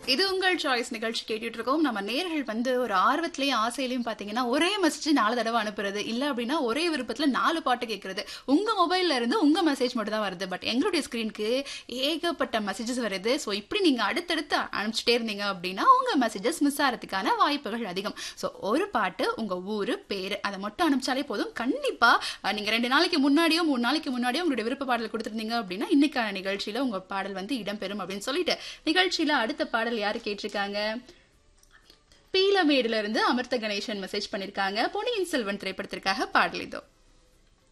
இது உங்கள் சாய்ஸ் நிகழ்ச்சி கேட்டுட்டு இருக்கோம் நம்ம நேர்கள் வந்து ஒரு ஆர்வத்திலயும் ஆசையிலயும் பாத்தீங்கன்னா ஒரே மெசேஜ் நாலு தடவை அனுப்புறது இல்ல அப்படின்னா ஒரே விருப்பத்துல நாலு பாட்டு கேட்கறது உங்க மொபைல்ல இருந்து உங்க மெசேஜ் மட்டும் தான் வருது பட் எங்களுடைய ஸ்கிரீனுக்கு ஏகப்பட்ட மெசேஜஸ் வருது ஸோ இப்படி நீங்க அடுத்தடுத்து அனுப்பிச்சிட்டே இருந்தீங்க அப்படின்னா உங்க மெசேஜஸ் மிஸ் ஆகிறதுக்கான வாய்ப்புகள் அதிகம் ஸோ ஒரு பாட்டு உங்க ஊரு பேரு அதை மட்டும் அனுப்பிச்சாலே போதும் கண்டிப்பா அஹ், நீங்க ரெண்டு நாளைக்கு முன்னாடியோ மூணு நாளைக்கு முன்னாடியோ உங்களுடைய விருப்ப பாடல் கொடுத்துருந்தீங்க அப்படின்னா இன்னைக்கான நிகழ்ச்சியில உங்க பாடல் வந்து இடம்பெறும் அப்படின்னு சொல்லிட்டு நிகழ்ச்சியில அடுத்த பாடல் யாரு கேட்டிருக்காங்க பீலமேடுல இருந்து அமிர்த கணேசன் மெசேஜ் பண்ணிருக்காங்க பொன்னியின் செல்வன் திரைப்படத்திற்காக பாடல் இதோ